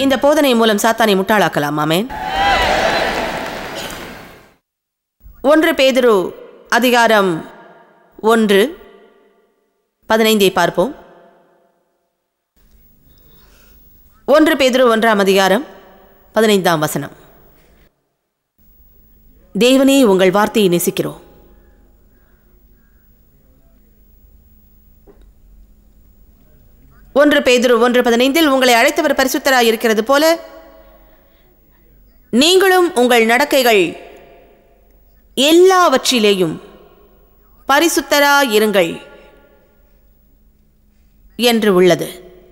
இந்த போதனை மூலம் சாத்தானை முட்டாளாக்கலாம் ஆமென் ஒன்று பேதுரு அதிகாரம் ஒன்று பதினைந்தை பார்ப்போம் ஒன்று பேதுரு ஒன்றாம் அதிகாரம் பதினைந்தாம் வசனம் தேவனே உங்கள் வார்த்தையை நேசிக்கிறோம் ஒன்று பேதுரு ஒன்று பதினைந்தில் உங்களை அழைத்தவர் பரிசுத்தராய் இருக்கிறது போல நீங்களும் உங்கள் நடக்கைகள் எல்லாவற்றிலேயும் பரிசுத்தராயிருங்கள் என்று உள்ளது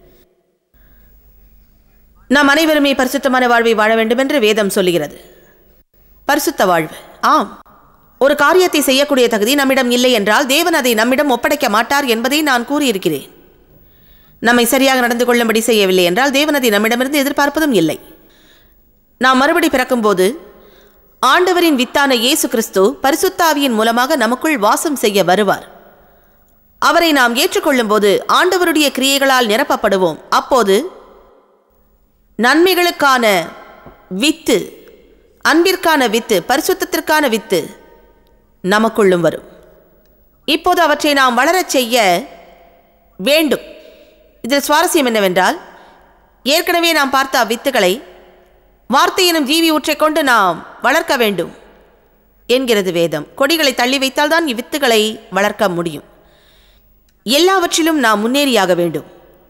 நாம் அனைவருமே பரிசுத்தமான வாழ்வை வாழ வேண்டும் என்று வேதம் சொல்லுகிறது பரிசுத்த வாழ்வு ஆம் ஒரு காரியத்தை செய்யக்கூடிய தகுதி நம்மிடம் இல்லை என்றால் தேவன் அதை நம்மிடம் ஒப்படைக்க மாட்டார் என்பதை நான் கூறியிருக்கிறேன் நம்மை சரியாக நடந்து கொள்ளும்படி செய்யவில்லை என்றால் தேவன் அதை நம்மிடமிருந்து எதிர்பார்ப்பதும் இல்லை நாம் மறுபடி பிறக்கும்போது ஆண்டவரின் வித்தான இயேசு கிறிஸ்து பரிசுத்தாவியின் மூலமாக நமக்குள் வாசம் செய்ய வருவார் அவரை நாம் ஏற்றுக்கொள்ளும்போது ஆண்டவருடைய கிரியைகளால் நிரப்பப்படுவோம் அப்போது நன்மைகளுக்கான வித்து அன்பிற்கான வித்து பரிசுத்தத்திற்கான வித்து நமக்குள்ளும் வரும் இப்போது அவற்றை நாம் வளரச் செய்ய வேண்டும் இதில் சுவாரஸ்யம் என்னவென்றால் ஏற்கனவே நாம் பார்த்த அவ்வித்துகளை வார்த்தை எனும் ஜீவி ஊற்றைக் கொண்டு நாம் வளர்க்க வேண்டும் என்கிறது வேதம் கொடிகளை தள்ளி வைத்தால்தான் இவ்வித்துகளை வளர்க்க முடியும் எல்லாவற்றிலும் நாம் முன்னேறியாக வேண்டும்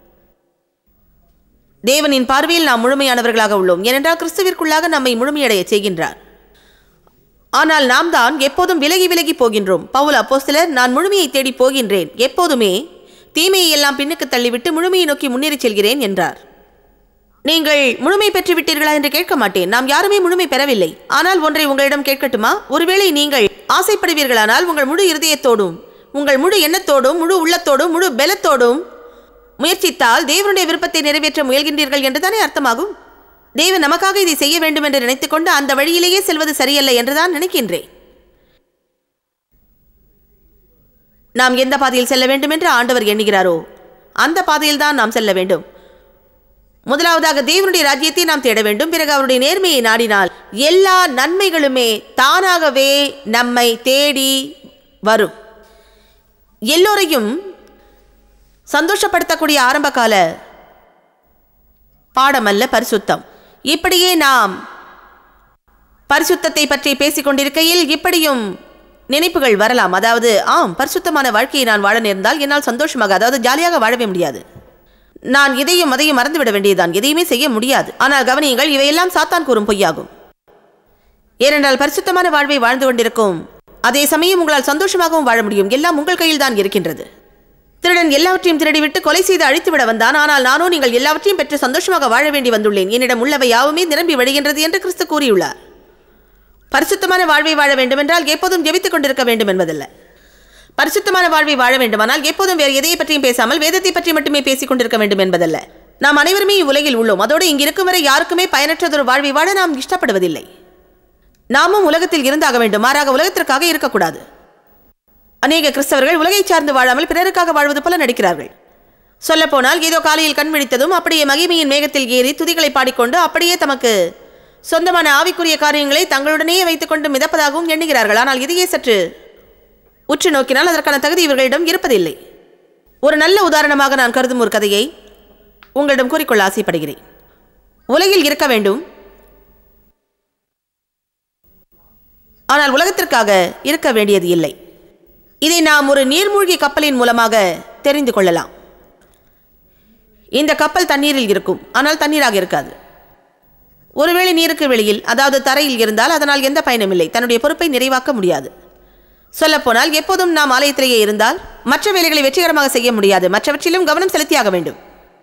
தேவனின் பார்வையில் நாம் முழுமையானவர்களாக உள்ளோம் ஏனென்றால் கிறிஸ்துவிற்குள்ளாக நம்மை முழுமையடைய செய்கின்றார் ஆனால் நாம் தான் எப்போதும் விலகி விலகி போகின்றோம் பவுல் அப்போஸ்தலர் நான் முழுமையை தேடி போகின்றேன் எப்போதுமே தீமையை எல்லாம் பின்னுக்கு தள்ளிவிட்டு முழுமையை நோக்கி முன்னேறிச் செல்கிறேன் என்றார் நீங்கள் முழுமை பெற்று விட்டீர்களா என்று கேட்க மாட்டேன் நாம் யாருமே முழுமை பெறவில்லை ஆனால் ஒன்றை உங்களிடம் கேட்கட்டுமா ஒருவேளை நீங்கள் ஆசைப்படுவீர்களானால் உங்கள் முழு இருதயத்தோடும் உங்கள் முழு எண்ணத்தோடும் முழு உள்ளத்தோடும் முழு பலத்தோடும் முயற்சித்தால் தேவனுடைய விருப்பத்தை நிறைவேற்ற முயல்கின்றீர்கள் என்றுதானே அர்த்தமாகும் தேவன் நமக்காக இதை செய்ய வேண்டும் என்று நினைத்துக்கொண்டு அந்த வழியிலேயே செல்வது சரியல்ல என்றுதான் நினைக்கின்றேன் நாம் எந்த பாதையில் செல்ல வேண்டும் என்று ஆண்டவர் எண்ணுகிறாரோ அந்த பாதையில் தான் நாம் செல்ல வேண்டும் முதலாவதாக தேவனுடைய ராஜ்யத்தை நாம் தேட வேண்டும் பிறகு அவருடைய நேர்மையை நாடினால் எல்லா நன்மைகளுமே தானாகவே நம்மை தேடி வரும் எல்லோரையும் சந்தோஷப்படுத்தக்கூடிய ஆரம்பகால பாடமல்ல பரிசுத்தம் இப்படியே நாம் பரிசுத்தத்தை பற்றி பேசிக் கொண்டிருக்கையில் இப்படியும் நினைப்புகள் வரலாம் அதாவது ஆம் பரிசுத்தமான வாழ்க்கையை நான் வாழ நேர்ந்தால் என்னால் சந்தோஷமாக அதாவது ஜாலியாக வாழவே முடியாது நான் இதையும் அதையும் மறந்துவிட வேண்டியதுதான் எதையுமே செய்ய முடியாது ஆனால் கவனியுங்கள் இவையெல்லாம் சாத்தான் கூறும் பொய்யாகும் ஏனென்றால் பரிசுத்தமான வாழ்வை வாழ்ந்து கொண்டிருக்கும் அதே சமயம் உங்களால் சந்தோஷமாகவும் வாழ முடியும் எல்லாம் உங்கள் கையில் தான் இருக்கின்றது திருடன் எல்லாவற்றையும் திருடிவிட்டு கொலை செய்து அழித்துவிட வந்தான் ஆனால் நானோ நீங்கள் எல்லாவற்றையும் பெற்று சந்தோஷமாக வாழ வேண்டி வந்துள்ளேன் என்னிடம் உள்ளவை யாவுமே நிரம்பி வழிகின்றது என்று கிறிஸ்து கூறியுள்ளார் பரிசுத்தமான வாழ்வை வாழ வேண்டுமென்றால் எப்போதும் ஜெபித்துக் கொண்டிருக்க வேண்டும் என்பதல்ல பரிசுத்தமான வாழ்வை வாழ வேண்டுமானால் எப்போதும் வேறு எதையை பற்றியும் பேசாமல் வேதத்தை பற்றி மட்டுமே பேசிக் கொண்டிருக்க வேண்டும் என்பதல்ல நாம் அனைவருமே இவ்வுலகில் உள்ளோம் அதோடு இங்கு இருக்கும் வரை யாருக்குமே பயனற்றதொரு வாழ்வை வாழ நாம் இஷ்டப்படுவதில்லை நாமும் உலகத்தில் இருந்தாக வேண்டும் மாறாக உலகத்திற்காக இருக்கக்கூடாது அநேக கிறிஸ்தவர்கள் உலகை சார்ந்து வாழாமல் பிறருக்காக வாழ்வது போல நடிக்கிறார்கள் சொல்லப்போனால் ஏதோ காலையில் கண் விழித்ததும் அப்படியே மகிமையின் மேகத்தில் ஏறி துதிகளை பாடிக்கொண்டு அப்படியே தமக்கு சொந்தமான ஆவிக்குரிய காரியங்களை தங்களுடனேயே வைத்துக்கொண்டு மிதப்பதாகவும் எண்ணுகிறார்கள் ஆனால் இதையே சற்று உற்று நோக்கினால் அதற்கான தகுதி இவர்களிடம் இருப்பதில்லை ஒரு நல்ல உதாரணமாக நான் கருதும் ஒரு கதையை உங்களிடம் கூறிக்கொள்ள ஆசைப்படுகிறேன் உலகில் இருக்க வேண்டும் ஆனால் உலகத்திற்காக இருக்க வேண்டியது இல்லை இதை நாம் ஒரு நீர்மூழ்கி கப்பலின் மூலமாக தெரிந்து கொள்ளலாம் இந்த கப்பல் தண்ணீரில் இருக்கும் ஆனால் தண்ணீராக இருக்காது ஒருவேளை நீருக்கு வெளியில் அதாவது தரையில் இருந்தால் அதனால் எந்த பயனும் இல்லை தன்னுடைய பொறுப்பை நிறைவாக்க முடியாது சொல்லப்போனால் எப்போதும் நாம் ஆலயத்திலேயே இருந்தால் மற்ற வேலைகளை வெற்றிகரமாக செய்ய முடியாது மற்றவற்றிலும் கவனம் செலுத்தியாக வேண்டும்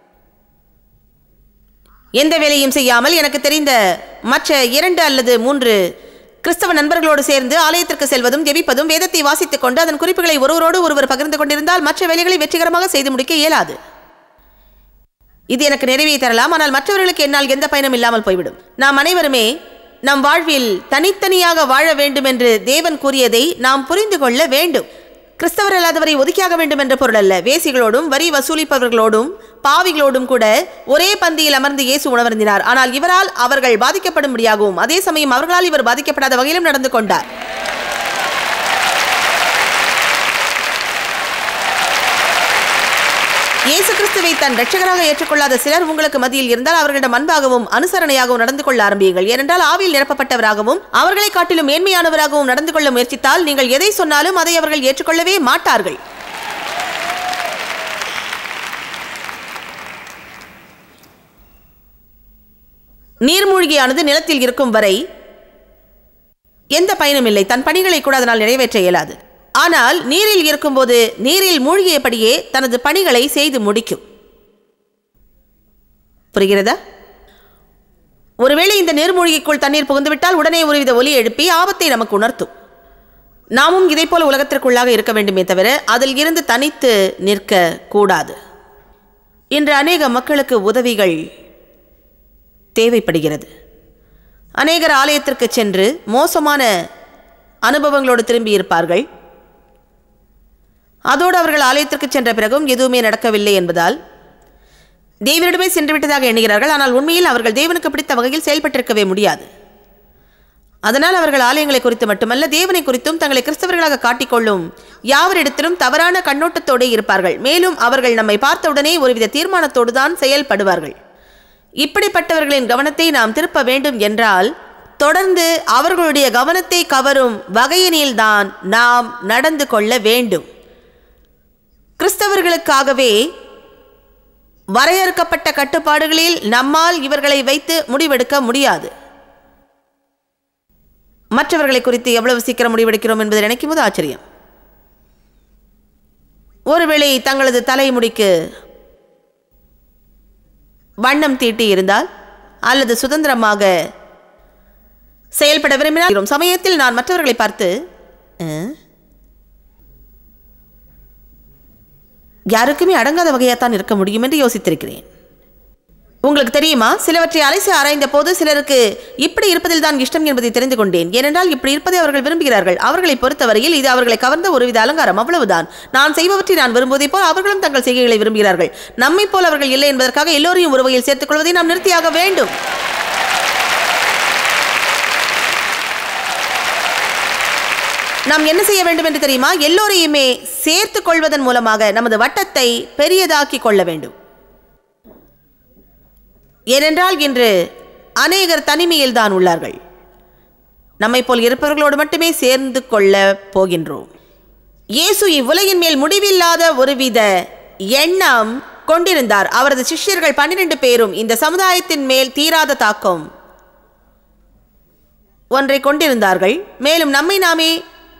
எந்த வேலையும் செய்யாமல் எனக்கு தெரிந்த மற்ற இரண்டு அல்லது மூன்று கிறிஸ்தவ நண்பர்களோடு சேர்ந்து ஆலயத்திற்கு செல்வதும் ஜெபிப்பதும் வேதத்தை வாசித்துக் கொண்டு அதன் குறிப்புகளை ஒருவரோடு ஒருவர் பகிர்ந்து கொண்டிருந்தால் மற்ற வேலைகளை வெற்றிகரமாக செய்து முடிக்க இயலாது இது எனக்கு நிறைவை தரலாம் ஆனால் மற்றவர்களுக்கு என்னால் எந்த பயனும் இல்லாமல் போய்விடும் நாம் அனைவருமே நம் வாழ்வில் தனித்தனியாக வாழ வேண்டும் என்று தேவன் கூறியதை நாம் புரிந்து கொள்ள வேண்டும் கிறிஸ்தவர் அல்லாதவரை ஒதுக்கியாக வேண்டும் என்ற பொருள் அல்ல வேசிகளோடும் வரி வசூலிப்பவர்களோடும் பாவிகளோடும் கூட ஒரே பந்தியில் அமர்ந்து இயேசு உணவருந்தினார் ஆனால் இவரால் அவர்கள் பாதிக்கப்படும்படியாகவும் அதே சமயம் அவர்களால் இவர் பாதிக்கப்படாத வகையிலும் நடந்து கொண்டார் இயேசு கிறிஸ்துவை தன் இரட்சகராக ஏற்றுக்கொள்ளாத சிலர் உங்களுக்கு மத்தியில் இருந்தால் அவர்களிடம் அன்பாகவும் அனுசரணையாகவும் நடந்து கொள்ள ஆரம்பியுங்கள் ஏனென்றால் ஆவியில் நிரப்பப்பட்டவராகவும் அவர்களை காட்டிலும் மேன்மையானவராகவும் நடந்து கொள்ள முயற்சித்தால் நீங்கள் எதை சொன்னாலும் அதை அவர்கள் ஏற்றுக்கொள்ளவே மாட்டார்கள் நீர்மூழ்கியானது நிலத்தில் இருக்கும் வரை எந்த பயனும் இல்லை தன் பணிகளை கூட அதனால் நிறைவேற்ற இயலாது ஆனால் நீரில் இருக்கும்போது நீரில் மூழ்கியபடியே தனது பணிகளை செய்து முடிக்கும் புரிகிறதா ஒருவேளை இந்த நீர்மூழ்கிக்குள் தண்ணீர் புகுந்துவிட்டால் உடனே ஒருவித ஒலி எழுப்பி ஆபத்தை நமக்கு உணர்த்தும் நாமும் இதை போல உலகத்திற்குள்ளாக இருக்க வேண்டுமே தவிர அதில் இருந்து தனித்து நிற்க கூடாது இன்று அநேக மக்களுக்கு உதவிகள் தேவைப்படுகிறது அநேகர் ஆலயத்திற்கு சென்று மோசமான அனுபவங்களோடு திரும்பி இருப்பார்கள் அதோடு அவர்கள் ஆலயத்திற்கு சென்ற பிறகும் எதுவுமே நடக்கவில்லை என்பதால் தேவனிடமே சென்று விட்டதாக எண்ணுகிறார்கள் ஆனால் உண்மையில் அவர்கள் தேவனுக்கு பிடித்த வகையில் செயல்பட்டிருக்கவே முடியாது அதனால் அவர்கள் ஆலயங்களை குறித்து மட்டுமல்ல தேவனை குறித்தும் தங்களை கிறிஸ்தவர்களாக காட்டிக்கொள்ளும் யாவரிடத்திலும் தவறான கண்ணோட்டத்தோடு இருப்பார்கள் மேலும் அவர்கள் நம்மை பார்த்தவுடனே ஒருவித தீர்மானத்தோடு தான் செயல்படுவார்கள் இப்படிப்பட்டவர்களின் கவனத்தை நாம் திருப்ப வேண்டும் என்றால் தொடர்ந்து அவர்களுடைய கவனத்தை கவரும் வகையினில்தான் நாம் நடந்து கொள்ள வேண்டும் கிறிஸ்தவர்களுக்காகவே வரையறுக்கப்பட்ட கட்டுப்பாடுகளில் நம்மால் இவர்களை வைத்து முடிவெடுக்க முடியாது மற்றவர்களை குறித்து எவ்வளவு சீக்கிரம் முடிவெடுக்கிறோம் என்பதை நினைக்கும் போது ஆச்சரியம் ஒருவேளை தங்களது தலைமுடிக்கு வண்ணம் தீட்டி இருந்தால் அல்லது சுதந்திரமாக செயல்பட விரும்பினால் சமயத்தில் நான் மற்றவர்களை பார்த்து "அஹ், யாருக்குமே அடங்காத வகையாத்தான் இருக்க முடியும் என்று யோசித்திருக்கிறேன் உங்களுக்கு தெரியுமா சிலவற்றை அலைசி ஆராய்ந்த போது சிலருக்கு இப்படி இருப்பதில் தான் இஷ்டம் என்பதை தெரிந்து கொண்டேன் ஏனென்றால் இப்படி இருப்பதை அவர்கள் விரும்புகிறார்கள் அவர்களை பொறுத்தவரையில் இது அவர்களை கவர்ந்த ஒருவித அலங்காரம் அவ்வளவுதான் நான் செய்பவற்றை நான் விரும்புவதை போல் அவர்களும் தங்கள் செய்கைகளை விரும்புகிறார்கள் நம்மை போல் அவர்கள் இல்லை என்பதற்காக எல்லோரையும் ஒரு வகையில் சேர்த்துக் கொள்வதை நாம் நிறுத்தியாக வேண்டும் நாம் என்ன செய்ய வேண்டும் என்று தெரியுமா எல்லோரையுமே சேர்த்துக் கொள்வதன் மூலமாக நமது வட்டத்தை பெரியதாக்கி கொள்ள வேண்டும் ஏனென்றால் இன்று அநேகர் தனிமையில் தான் உள்ளார்கள் நம்மை போல் இருப்பவர்களோடு மட்டுமே சேர்ந்து கொள்ள போகின்றோம் இயேசு இவ்வுலகின் மேல் முடிவில்லாத ஒருவித எண்ணம் கொண்டிருந்தார் அவரது சிஷ்யர்கள் பன்னிரண்டு பேரும் இந்த சமுதாயத்தின் மேல் தீராத தாக்கம் ஒன்றை கொண்டிருந்தார்கள் மேலும் நம்மை நாமே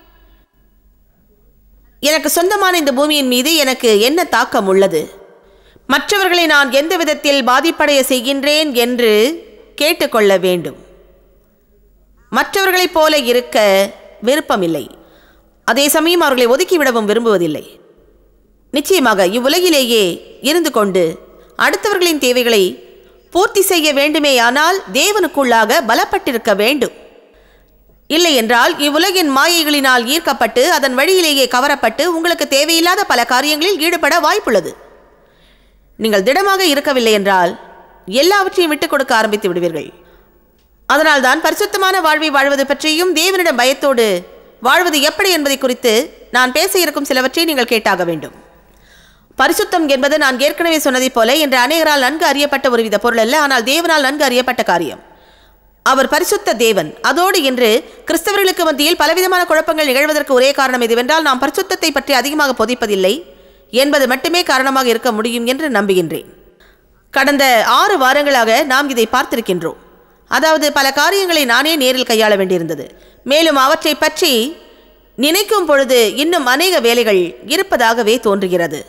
எனக்கு சொந்தமான இந்த பூமியின் மீது எனக்கு என்ன தாக்கம் உள்ளது மற்றவர்களை நான் எந்த விதத்தில் பாதிப்படைய செய்கின்றேன் என்று கேட்டுக்கொள்ள வேண்டும் மற்றவர்களைப் போல இருக்க விருப்பமில்லை அதே சமயம் அவர்களை ஒதுக்கிவிடவும் விரும்புவதில்லை நிச்சயமாக இவ்வுலகிலேயே இருந்து கொண்டு அடுத்தவர்களின் தேவைகளை பூர்த்தி செய்ய வேண்டுமேயானால் தேவனுக்குள்ளாக பலப்பட்டிருக்க வேண்டும் இல்லை என்றால் இவ்வுலகின் மாயைகளினால் ஈர்க்கப்பட்டு அதன் வழியிலேயே கவரப்பட்டு உங்களுக்கு தேவையில்லாத பல காரியங்களில் ஈடுபட வாய்ப்புள்ளது நீங்கள் திடமாக இருக்கவில்லை என்றால் எல்லாவற்றையும் விட்டுக் கொடுக்க ஆரம்பித்து விடுவீர்கள் அதனால்தான் பரிசுத்தமான வாழ்வை வாழ்வது பற்றியும் தேவனிடம் பயத்தோடு வாழ்வது எப்படி என்பதை குறித்து நான் பேச இருக்கும் சிலவற்றை நீங்கள் கேட்டாக வேண்டும் பரிசுத்தம் என்பது நான் ஏற்கனவே சொன்னதைப் போல என்று அநேகரால் நன்கு அறியப்பட்ட ஒருவித பொருள் அல்ல ஆனால் தேவனால் நன்கு அறியப்பட்ட காரியம் அவர் பரிசுத்த தேவன் அதோடு என்று கிறிஸ்தவர்களுக்கு மத்தியில் பலவிதமான குழப்பங்கள் நிகழ்வதற்கு ஒரே காரணம் எதுவென்றால் நாம் பரிசுத்தத்தை பற்றி அதிகமாக போதிப்பதில்லை என்பது மட்டுமே காரணமாக இருக்க முடியும் என்று நம்புகின்றேன் கடந்த ஆறு வாரங்களாக நாம் இதை பார்த்திருக்கின்றோம் அதாவது பல காரியங்களை நானே நேரில் கையாள வேண்டியிருந்தது மேலும் அவற்றை பற்றி நினைக்கும் பொழுது இன்னும் அநேக வேலைகள் இருப்பதாகவே தோன்றுகிறது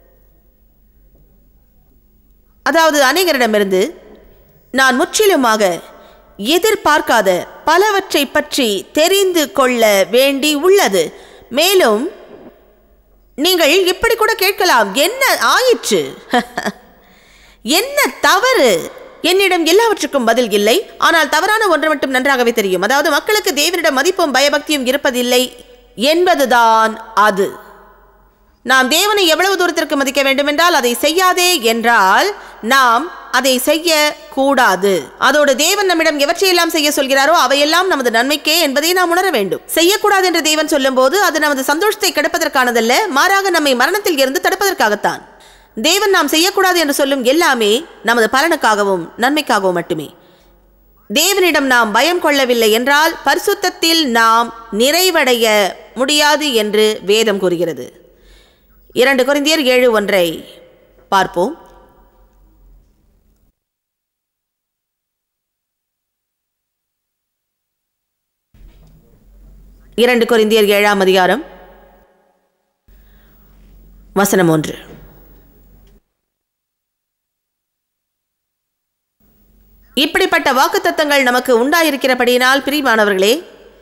அதாவது அநேகரிடமிருந்து நான் முற்றிலுமாக எதிர்பார்க்காத பலவற்றை பற்றி தெரிந்து கொள்ள வேண்டி உள்ளது மேலும் நீங்கள் இப்படி கூட கேட்கலாம் என்ன ஆயிற்று என்ன தவறு என்னிடம் எல்லாவற்றுக்கும் பதில் இல்லை ஆனால் தவறான ஒன்று மட்டும் நன்றாகவே தெரியும் அதாவது மக்களுக்கு தேவனிடம் மதிப்பும் பயபக்தியும் இருப்பதில்லை என்பதுதான் அது நாம் தேவனை எவ்வளவு தூரத்திற்கு மதிக்க வேண்டுமென்றால் அதை செய்யாதே என்றால் நாம் அதை செய்ய கூடாது அதோடு தேவன் நம்மிடம் எவற்றையெல்லாம் செய்ய சொல்கிறாரோ அவையெல்லாம் நமது நன்மைக்கே என்பதை நாம் உணர வேண்டும் செய்யக்கூடாது என்று தேவன் சொல்லும்போது அது நமது சந்தோஷத்தை கெடுப்பதற்கானதல்ல மாறாக நம்மை மரணத்தில் இருந்து தடுப்பதற்காகத்தான் தேவன் நாம் செய்யக்கூடாது என்று சொல்லும் எல்லாமே நமது பலனுக்காகவும் நன்மைக்காகவும் மட்டுமே தேவனிடம் நாம் பயம் கொள்ளவில்லை என்றால் பரிசுத்தத்தில் நாம் நிறைவடைய முடியாது என்று வேதம் கூறுகிறது இரண்டு கொரிந்தியர் ஏழு ஒன்றை பார்ப்போம் இரண்டு கொரிந்தியர் ஏழாம் அதிகாரம் வசனம் ஒன்று இப்படிப்பட்ட வாக்குத்தத்தங்கள் நமக்கு உண்டாயிருக்கிறபடியினால் பிரியமானவர்களே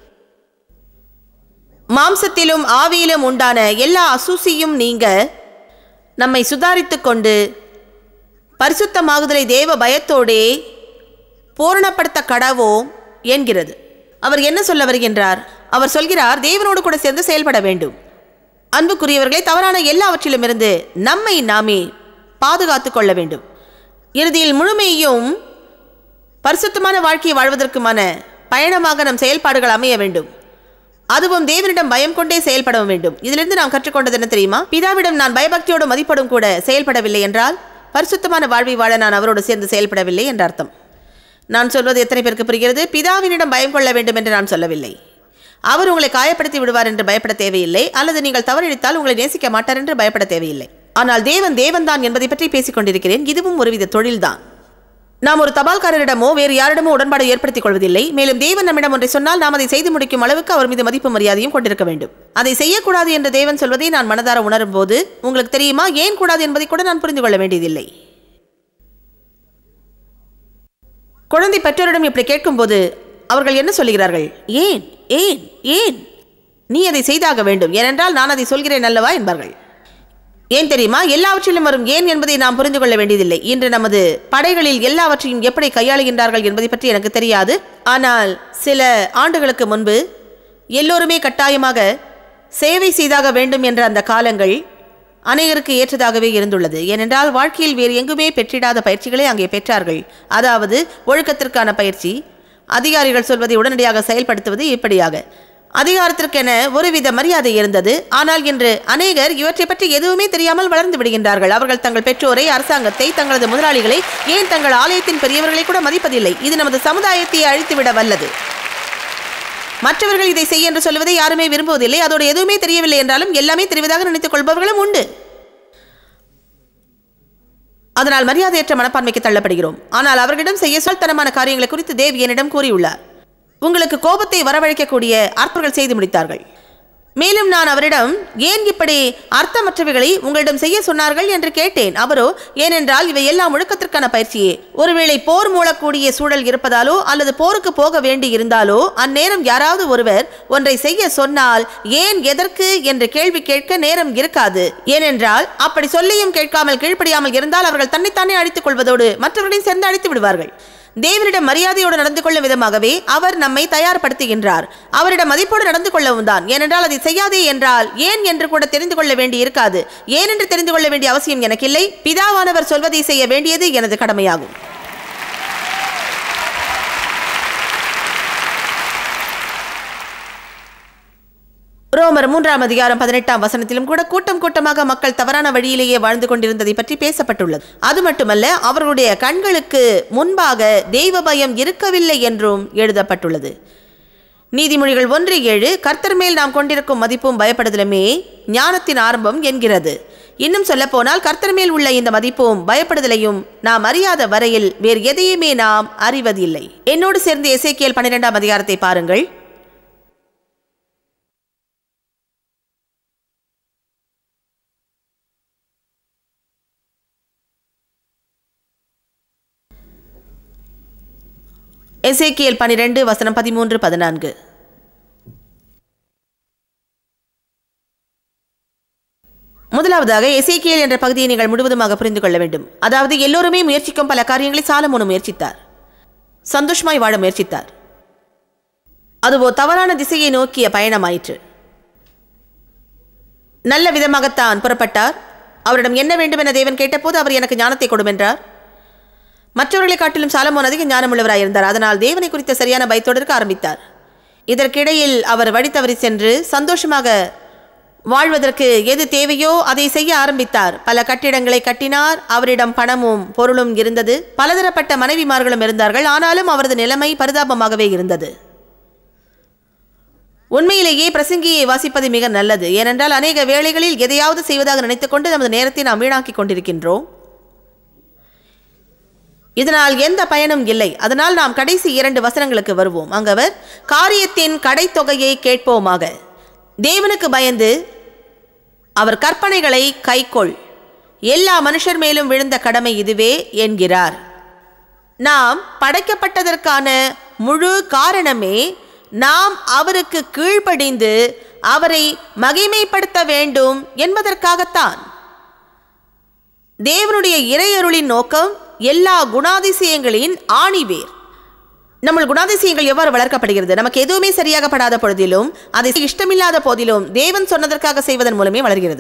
மாம்சத்திலும் ஆவியிலும் உண்டான எல்லா அசூசியும் நீங்க நம்மை சுதாரித்துக் கொண்டு பரிசுத்தமாகுதலை தேவ பயத்தோடே பூரணப்படுத்த கடவோம் என்கிறது அவர் என்ன சொல்ல வருகின்றார் அவர் சொல்கிறார் தேவனோடு கூட சேர்ந்து செயல்பட வேண்டும் அன்புக்குரியவர்களை தவறான எல்லாவற்றிலும் இருந்து நம்மை நாமே பாதுகாத்துக் கொள்ள வேண்டும் இறுதியில் முழுமையும் பரிசுத்தமான வாழ்க்கையை வாழ்வதற்குமான பயணமாக நம் செயல்பாடுகள் அமைய வேண்டும் அதுவும் தேவனிடம் பயம் கொண்டே செயல்பட வேண்டும் இதிலிருந்து நாம் கற்றுக்கொண்டது என்ன தெரியுமா பிதாவிடம் நான் பயபக்தியோடு மதிப்படும் கூட செயல்படவில்லை என்றால் பரிசுத்தமான வாழ்வை வாழ நான் அவரோடு சேர்ந்து செயல்படவில்லை என்ற அர்த்தம் நான் சொல்வது எத்தனை பேருக்கு புரிகிறது பிதாவினிடம் பயம் கொள்ள வேண்டும் என்று நான் சொல்லவில்லை அவர் உங்களை காயப்படுத்தி விடுவார் என்று பயப்பட தேவையில்லை அல்லது நீங்கள் தவறிழைத்தால் உங்களை நேசிக்க மாட்டார் என்று பயப்பட தேவையில்லை ஆனால் தேவன் தேவன்தான் என்பதை பற்றி பேசிக் கொண்டிருக்கிறேன் இதுவும் ஒருவித தொழில்தான் நாம் ஒரு தபால்காரரிடமோ வேறு யாரிடமோ உடன்பாடு ஏற்படுத்திக் கொள்வதில்லை மேலும் தேவன் நம்மிடம் ஒன்றை சொன்னால் நாம் அதை செய்து முடிக்கும் அளவுக்கு அவர் மீது மதிப்பு மரியாதையும் கொண்டிருக்க வேண்டும் அதை செய்யக்கூடாது என்று தேவன் சொல்வதை நான் மனதார உணரும் போது உங்களுக்கு தெரியுமா ஏன் கூடாது என்பதை கூட நான் புரிந்து கொள்ள வேண்டியதில்லை குழந்தை பெற்றோரிடம் இப்படி கேட்கும்போது அவர்கள் என்ன சொல்லுகிறார்கள் ஏன் ஏன் ஏன் நீ அதை செய்தாக வேண்டும் ஏனென்றால் நான் அதை சொல்கிறேன் அல்லவா என்பார்கள் ஏன் தெரியுமா எல்லாவற்றிலும் வரும் ஏன் என்பதை நாம் புரிந்து கொள்ள வேண்டியதில்லை இன்று நமது படைகளில் எல்லாவற்றையும் எப்படி கையாளுகின்றார்கள் என்பதை பற்றி எனக்கு தெரியாது ஆனால் சில ஆண்டுகளுக்கு முன்பு எல்லோருமே கட்டாயமாக சேவை செய்தாக வேண்டும் என்ற அந்த காலங்கள் அநேகருக்கு ஏற்றதாகவே இருந்துள்ளது ஏனென்றால் வாழ்க்கையில் வேறு எங்குமே பெற்றிடாத பயிற்சிகளை அங்கே பெற்றார்கள் அதாவது ஒழுக்கத்திற்கான பயிற்சி அதிகாரிகள் சொல்வதை உடனடியாக செயல்படுத்துவது இப்படியாக அதிகாரத்திற்கென ஒருவித மரியாதை இருந்தது ஆனால் இன்று அநேகர் இவற்றை பற்றி எதுவுமே தெரியாமல் வளர்ந்து விடுகின்றார்கள் அவர்கள் தங்கள் பெற்றோரை அரசாங்கத்தை தங்களது முதலாளிகளை ஏன் தங்கள் ஆலயத்தின் பெரியவர்களை கூட மதிப்பதில்லை இது நமது சமுதாயத்தை அழித்துவிட வல்லது மற்றவர்கள் இதை செய்ய என்று சொல்வதை யாருமே விரும்புவதில்லை அதோடு எதுவுமே தெரியவில்லை என்றாலும் எல்லாமே தெரிவதாக நினைத்துக் கொள்பவர்களும் உண்டு அதனால் மரியாதையற்ற மனப்பான்மைக்கு தள்ளப்படுகிறோம் ஆனால் அவர்களிடம் செய்ய சொல்தனமான காரியங்களை குறித்து தேவ் என்னிடம் கூறியுள்ளார் உங்களுக்கு கோபத்தை வரவழைக்கக்கூடிய அற்பர்கள் செய்து முடித்தார்கள் மேலும் நான் அவரிடம் ஏன் இப்படி அர்த்தமற்றவைகளை உங்களிடம் செய்ய சொன்னார்கள் என்று கேட்டேன் அவரோ ஏனென்றால் இவை எல்லாம் ஒழுக்கத்திற்கான பயிற்சியே ஒருவேளை போர் மூலக்கூடிய சூழல் இருப்பதாலோ அல்லது போருக்கு போக வேண்டி இருந்தாலோ அந்நேரம் யாராவது ஒருவர் ஒன்றை செய்ய சொன்னால் ஏன் எதற்கு என்று கேள்வி கேட்க நேரம் இருக்காது ஏனென்றால் அப்படி சொல்லியும் கேட்காமல் கீழ்ப்படியாமல் இருந்தால் அவர்கள் தன்னைத்தானே அழித்துக் கொள்வதோடு மற்றவர்களையும் சேர்ந்து அழித்து விடுவார்கள் தேவனிடம் மரியாதையோடு நடந்து கொள்ளும் விதமாகவே அவர் நம்மை தயார்படுத்துகின்றார் அவரிடம் மதிப்போடு நடந்து கொள்ளவும் தான் ஏனென்றால் அதை செய்யாதே என்றால் ஏன் என்று கூட தெரிந்து கொள்ள வேண்டி இருக்காது ஏன் என்று தெரிந்து கொள்ள வேண்டிய அவசியம் எனக்கில்லை பிதாவானவர் சொல்வதை செய்ய வேண்டியது எனது கடமையாகும் ரோமர் மூன்றாம் அதிகாரம் பதினெட்டாம் வசனத்திலும் கூட கூட்டம் கூட்டமாக மக்கள் தவறான வழியிலேயே வாழ்ந்து கொண்டிருந்ததை பற்றி பேசப்பட்டுள்ளது அது மட்டுமல்ல அவர்களுடைய கண்களுக்கு முன்பாக தெய்வ பயம் இருக்கவில்லை என்றும் எழுதப்பட்டுள்ளது நீதிமொழிகள் ஒன்று ஏழு கர்த்தர் மேல் நாம் கொண்டிருக்கும் மதிப்பும் பயப்படுதலுமே ஞானத்தின் ஆரம்பம் என்கிறது இன்னும் சொல்லப்போனால் கர்த்தர் மேல் உள்ள இந்த மதிப்பும் பயப்படுதலையும் நாம் அறியாத வரையில் வேறு எதையுமே நாம் அறிவதில்லை என்னோடு சேர்ந்து எசேக்கியல் பன்னிரெண்டாம் அதிகாரத்தை பாருங்கள் எசேக்கியல் பனிரெண்டு வசனம் பதிமூன்று பதினான்கு முதலாவதாக எசேக்கியல் என்ற பகுதியை நீங்கள் முழுவதுமாக புரிந்து கொள்ள வேண்டும் அதாவது எல்லோருமே முயற்சிக்கும் பல காரியங்களை சாலமோனு முயற்சித்தார் சந்தோஷமாய் வாழ முயற்சித்தார் அதுவோ தவறான திசையை நோக்கிய பயணமாயிற்று நல்ல விதமாகத்தான் புறப்பட்டார் அவரிடம் என்ன வேண்டும் என தேவன் கேட்டபோது அவர் எனக்கு ஞானத்தை கொடும் என்றார் மற்றவர்களை காட்டிலும் சாலமோன் அதிக ஞானமுள்ளவராய் இருந்தார் அதனால் தேவனை குறித்த சரியான பயத்தோடு இருக்க ஆரம்பித்தார் இதற்கிடையில் அவர் வழி தவறி சென்று சந்தோஷமாக வாழ்வதற்கு எது தேவையோ அதை செய்ய ஆரம்பித்தார் பல கட்டிடங்களை கட்டினார் அவரிடம் பணமும் பொருளும் இருந்தது பலதரப்பட்ட மனைவிமார்களும் இருந்தார்கள் ஆனாலும் அவரது நிலைமை பரிதாபமாகவே இருந்தது உண்மையிலேயே பிரசங்கியை வாசிப்பது மிக நல்லது ஏனென்றால் அநேக வேளைகளில் எதையாவது செய்வதாக நினைத்துக்கொண்டு நமது நேரத்தை நாம் வீணாக்கிக் கொண்டிருக்கின்றோம் இதனால் எந்த பயனும் இல்லை அதனால் நாம் கடைசி இரண்டு வசனங்களுக்கு வருவோம் அங்கவர் காரியத்தின் கடைத்தொகையை கேட்போமாக தேவனுக்கு பயந்து அவர் கற்பனைகளை கைக்கொள் எல்லா மனுஷர் மேலும் விழுந்த கடமை இதுவே என்கிறார் நாம் படைக்கப்பட்டதற்கான முழு காரணமே நாம் அவருக்கு கீழ்ப்படிந்து அவரை மகிமைப்படுத்த வேண்டும் என்பதற்காகத்தான் தேவனுடைய இறையருளின் நோக்கம் எல்லா குணாதிசயங்களின் ஆணிவேர் நம்ம குணாதிசயங்கள் எவ்வாறு வளர்க்கப்படுகிறது நமக்கு எதுவுமே சரியாகப்படாத பொழுதிலும் அதை இஷ்டமில்லாத போதிலும் தேவன் சொன்னதற்காக செய்வதன் மூலமே வளர்கிறது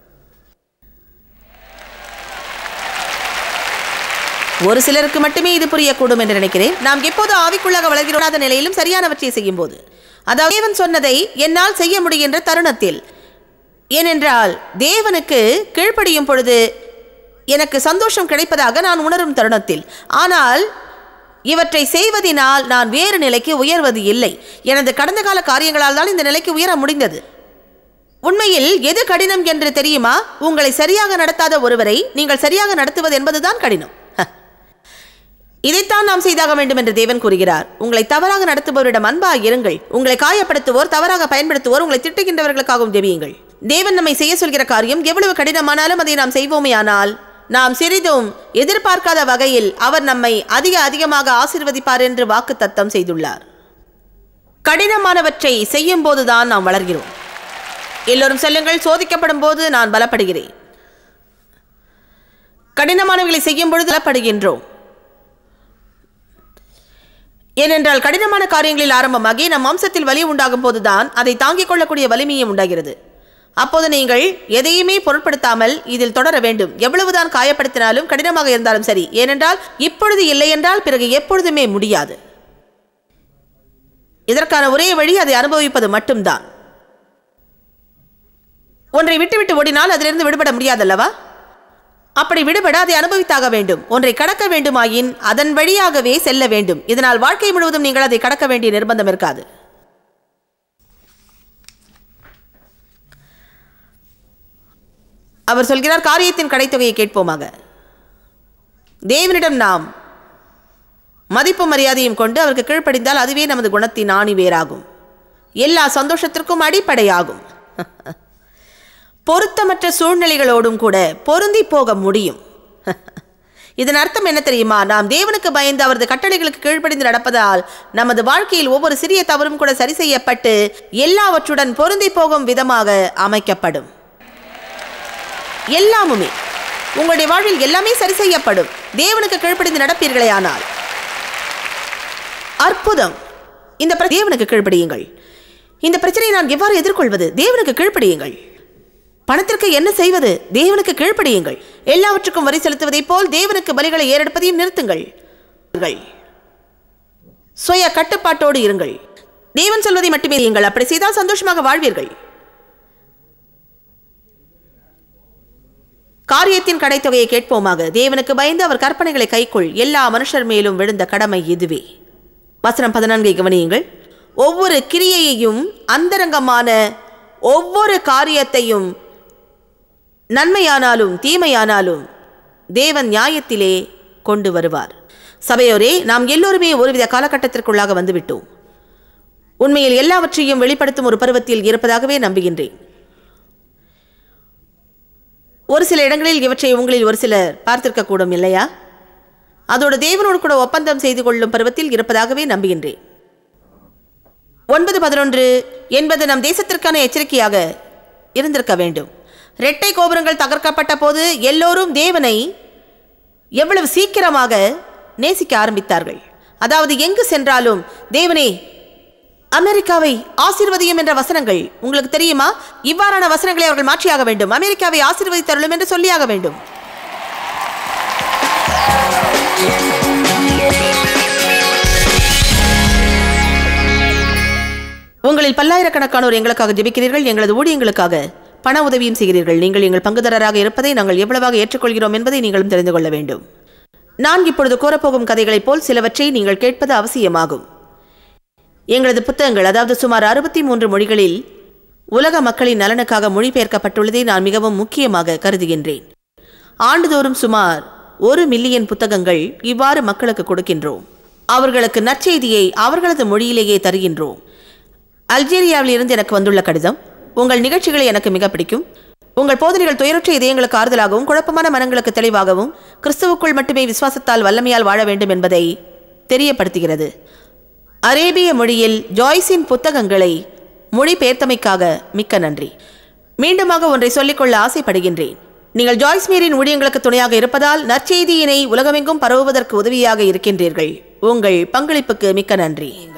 ஒரு சிலருக்கு மட்டுமே இது புரியக்கூடும் என்று நினைக்கிறேன் நாம் எப்போது ஆவிக்குள்ளாக வளர்கிறோம் நிலையிலும் சரியானவற்றை செய்யும் போது அதாவது தேவன் சொன்னதை என்னால் செய்ய முடிகின்ற தருணத்தில் ஏனென்றால் தேவனுக்கு கீழ்ப்படியும் பொழுது எனக்கு சந்தோஷம் கிடைப்பதாக நான் உணரும் தருணத்தில் ஆனால் இவற்றை செய்வதினால் நான் வேறு நிலைக்கு உயர்வது இல்லை எனது கடந்த கால காரியங்களால் தான் இந்த நிலைக்கு உயர முடிந்தது உண்மையில் எது கடினம் என்று தெரியுமா உங்களை சரியாக நடத்தாத ஒருவரை நீங்கள் சரியாக நடத்துவது என்பதுதான் கடினம் ஹ. இதைத்தான் நாம் செய்தாக வேண்டும் என்று தேவன் கூறுகிறார் உங்களை தவறாக நடத்துபவரிடம் அன்பாக இருங்கள் உங்களை காயப்படுத்துவோர் தவறாக பயன்படுத்துவோர் உங்களை திட்டுகின்றவர்களுக்காகவும் ஜெபியுங்கள் தேவன் நம்மை செய்ய சொல்கிற காரியம் எவ்வளவு கடினமானாலும் அதை நாம் செய்வோமே ஆனால் நாம் சிறிதும் எதிர்பார்க்காத வகையில் அவர் நம்மை அதிக அதிகமாக ஆசீர்வதிப்பார் என்று வாக்கு தத்தம் செய்துள்ளார் கடினமானவற்றை செய்யும் போதுதான் நாம் வளர்கிறோம் எல்லோரும் செல்லுங்கள் சோதிக்கப்படும் போது நான் பலப்படுகிறேன் கடினமானவர்களை செய்யும் பொழுது பலப்படுகின்றோம் ஏனென்றால் கடினமான காரியங்களில் ஆரம்பமாகி நம் மாம்சத்தில் வலி உண்டாகும் போதுதான் அதை தாங்கிக் கொள்ளக்கூடிய வலிமையும் உண்டாகிறது அப்போது நீங்கள் எதையுமே பொருட்படுத்தாமல் இதில் தொடர வேண்டும் எவ்வளவுதான் காயப்படுத்தினாலும் கடினமாக இருந்தாலும் சரி ஏனென்றால் இப்பொழுது இல்லை என்றால் பிறகு எப்பொழுதுமே முடியாது இதற்கான ஒரே வழி அதை அனுபவிப்பது மட்டும்தான் ஒன்றை விட்டுவிட்டு ஓடினால் அதிலிருந்து விடுபட முடியாதல்லவா அப்படி விடுபட அதை அனுபவித்தாக வேண்டும் ஒன்றை கடக்க வேண்டுமாயின் அதன் வழியாகவே செல்ல வேண்டும் இதனால் வாழ்க்கை முழுவதும் நீங்கள் அதை கடக்க வேண்டிய நிர்பந்தம் இருக்காது அவர் சொல்கிறார் காரியத்தின் கடைத்தொகையை கேட்போமாக தேவனிடம் நாம் மதிப்பு மரியாதையும் கொண்டு அவருக்கு கீழ்ப்படிந்தால் அதுவே நமது குணத்தின் ஆணி வேறாகும் எல்லா சந்தோஷத்திற்கும் அடிப்படையாகும் பொருத்தமற்ற சூழ்நிலைகளோடும் கூட பொருந்தி போக முடியும் இதன் அர்த்தம் என்ன தெரியுமா நாம் தேவனுக்கு பயந்து அவரது கட்டளைகளுக்கு கீழ்ப்படிந்து நடப்பதால் நமது வாழ்க்கையில் ஒவ்வொரு சிறிய தவறும் கூட சரி செய்யப்பட்டு எல்லாவற்றுடன் பொருந்தி போகும் விதமாக அமைக்கப்படும் எல்லாமுமே உங்களுடைய வாழ்வில் எல்லாமே சரி செய்யப்படும் தேவனுக்கு கீழ்ப்படிந்து நடப்பீர்களே ஆனால் அற்புதம் இந்த பிர- தேவனுக்கு கீழ்ப்படியுங்கள் இந்த பிரச்சனையை நான் எவ்வாறு எதிர்கொள்வது தேவனுக்கு கீழ்ப்படியுங்கள் பணத்திற்கு என்ன செய்வது தேவனுக்கு கீழ்ப்படியுங்கள் எல்லாவற்றுக்கும் வரி செலுத்துவதைப் போல் தேவனுக்கு பலிகளை ஏறெடுப்பதையும் நிறுத்துங்கள் இருங்கள். சுய கட்டுப்பாட்டோடு இருங்கள் தேவன் சொல்வதை மட்டுமே செய்யுங்கள் அப்படி செய்தால் சந்தோஷமாக வாழ்வீர்கள் காரியத்தின் கடைத்தொகையை கேட்போமாக தேவனுக்கு பயந்து அவர் கற்பனைகளை கைக்கொள் எல்லா மனுஷர் மேலும் விழுந்த கடமை இதுவே வசனம் பதினான்கை கவனியுங்கள் ஒவ்வொரு கிரியையையும் அந்தரங்கமான ஒவ்வொரு காரியத்தையும் நன்மையானாலும் தீமையானாலும் தேவன் நியாயத்திலே கொண்டு வருவார் சபையோரே நாம் எல்லோருமே ஒருவித காலகட்டத்திற்குள்ளாக வந்துவிட்டோம் உண்மையில் எல்லாவற்றையும் வெளிப்படுத்தும் ஒரு பருவத்தில் இருப்பதாகவே நம்புகின்றேன் ஒரு சில இடங்களில் இவற்றை உங்களில் ஒரு சிலர் பார்த்திருக்க கூடும் இல்லையா அதோடு தேவனோடு கூட ஒப்பந்தம் செய்து கொள்ளும் பருவத்தில் இருப்பதாகவே நம்புகின்றேன் ஒன்பது பதினொன்று என்பது நம் தேசத்திற்கான எச்சரிக்கையாக இருந்திருக்க வேண்டும் இரட்டை கோபுரங்கள் தகர்க்கப்பட்ட போது எல்லோரும் தேவனை எவ்வளவு சீக்கிரமாக நேசிக்க ஆரம்பித்தார்கள் அதாவது எங்கு சென்றாலும் தேவனே அமெரிக்காவை ஆசீர்வதியும் என்ற வசனங்கள் உங்களுக்கு தெரியுமா இவ்வாறான வசனங்களை அவர்கள் மாற்றியாக வேண்டும் அமெரிக்காவை ஆசீர்வதித்தருளும் என்று சொல்லியாக வேண்டும் உங்களில் பல்லாயிரக்கணக்கானோர் எங்களுக்காக ஜெபிக்கிறீர்கள் எங்களது ஊழியங்களுக்காக பண உதவியும் செய்கிறீர்கள் நீங்கள் எங்கள் பங்குதாரராக இருப்பதை நாங்கள் எவ்வளவாக ஏற்றுக்கொள்கிறோம் என்பதை நீங்களும் தெரிந்து கொள்ள வேண்டும் நான் இப்பொழுது கூறப்போகும் கதைகளைப் போல் சிலவற்றை நீங்கள் கேட்பது அவசியமாகும் எங்களது புத்தகங்கள் அதாவது சுமார் அறுபத்தி மூன்று மொழிகளில் உலக மக்களின் நலனுக்காக மொழிபெயர்க்கப்பட்டுள்ளதை நான் மிகவும் முக்கியமாக கருதுகின்றேன் ஆண்டுதோறும் சுமார் ஒரு மில்லியன் புத்தகங்கள் இவ்வாறு மக்களுக்கு கொடுக்கின்றோம் அவர்களுக்கு நற்செய்தியை அவர்களது மொழியிலேயே தருகின்றோம் அல்ஜீரியாவில் இருந்து எனக்கு வந்துள்ள கடிதம் உங்கள் நிகழ்ச்சிகளை எனக்கு மிக பிடிக்கும் உங்கள் போதனைகள் துயரற்ற இதயங்களுக்கு ஆறுதலாகவும் குழப்பமான மனங்களுக்கு தெளிவாகவும் கிறிஸ்துவுக்குள் மட்டுமே விசுவாசத்தால் வல்லமையால் வாழ வேண்டும் என்பதை தெரியப்படுத்துகிறது அரேபிய மொழியில் ஜாய்ஸின் புத்தகங்களை மொழிபெயர்த்தமைக்காக மிக்க நன்றி மீண்டுமாக ஒன்றை சொல்லிக்கொள்ள ஆசைப்படுகின்றேன் நீங்கள் ஜாய்ஸ் மீரின் ஊழியங்களுக்கு துணையாக இருப்பதால் நற்செய்தியினை உலகமெங்கும் பரவுவதற்கு உதவியாக இருக்கின்றீர்கள் உங்கள் பங்களிப்புக்கு மிக்க நன்றி